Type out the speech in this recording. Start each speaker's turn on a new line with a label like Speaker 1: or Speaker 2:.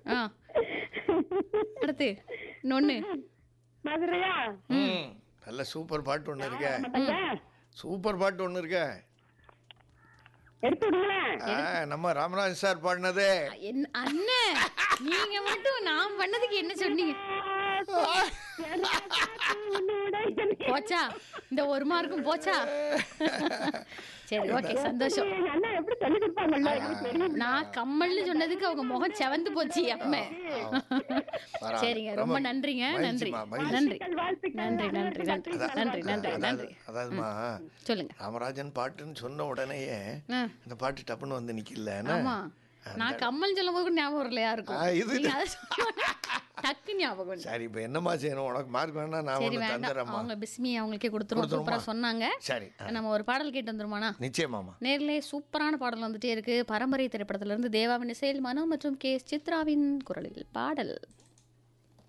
Speaker 1: ஆ அடுத்து இன்னொன்னு
Speaker 2: மதுரையா
Speaker 3: ம் நல்ல சூப்பர் பாட்டு ஒன்று இருக்க
Speaker 2: ஐயா
Speaker 3: சூப்பர் பாட்டு ஒன்று இருக்க
Speaker 2: எடுத்து விடுங்களேன்
Speaker 3: ஆ, நம்ம ராமராஜ் சார் பாடினதே
Speaker 1: என்ன அண்ணன் நீங்க மட்டும் நான் பண்ணதுக்கு என்ன சொன்னீங்க போச்சா இந்த ஒரு மார்க்கும் போச்சா சரி ஓகே சந்தோஷம்
Speaker 2: எங்க அண்ணா எப்படி சொல்லி கொடுப்பாங்கல்ல எங்களுக்கு தெரியும்
Speaker 1: நான் கம்மல்னு சொன்னதுக்கு அவங்க முகம் செவந்து போச்சு அம்மே
Speaker 3: பரவாயில்ல.
Speaker 1: சரிங்க ரொம்ப நன்றிங்க நன்றி
Speaker 3: மகிழ்ச்சிம்மா, மகிழ்ச்சி.
Speaker 1: நன்றி
Speaker 2: வாழ்த்துக்கள்,
Speaker 1: நன்றி நன்றி நன்றி நன்றி நன்றி
Speaker 3: அதாவது
Speaker 1: நன்றி
Speaker 3: அதாவதுமா
Speaker 1: சொல்லுங்க
Speaker 3: ராமராஜன் பாட்டுன்னு சொன்ன உடனேயே
Speaker 1: ஆ,
Speaker 3: இந்த பாட்டு டப்புன்னு வந்து நிக்கல
Speaker 1: ஆமா நான் கம்மல் சொல்லும் போது கூட ஞாபகம் வரலையா இருக்கும்
Speaker 3: ஆ, இது-
Speaker 1: நீங்க அதை சொன்னோனே டக்கு ஞாபகம் வந்து.
Speaker 3: சரி இப்போ என்னம்மா செய்யணும் உனக்கு மார்க் வேணா நான்
Speaker 1: சரி
Speaker 3: ஒன்று
Speaker 1: வேண்டாம்
Speaker 3: தந்துடுறேம்மா
Speaker 1: அவங்க பிஸ்மி அவங்களுக்கே கொடுத்துருவோம்
Speaker 3: கொடுத்துருவோமா?
Speaker 1: சூப்பரா சொன்னாங்க
Speaker 3: சரி ஆ,
Speaker 1: நம்ம ஒரு பாடல் கேட்டு வந்துருமாண்ணா
Speaker 3: நிச்சயமாம்மா
Speaker 1: நேர்லயே சூப்பரான பாடல் வந்துட்டே இருக்கு பரம்பரை திரைப்படத்துல இருந்து தேவாவின் இசையில் மனோ மற்றும் கே எஸ் சித்ராவின் குரலில் பாடல்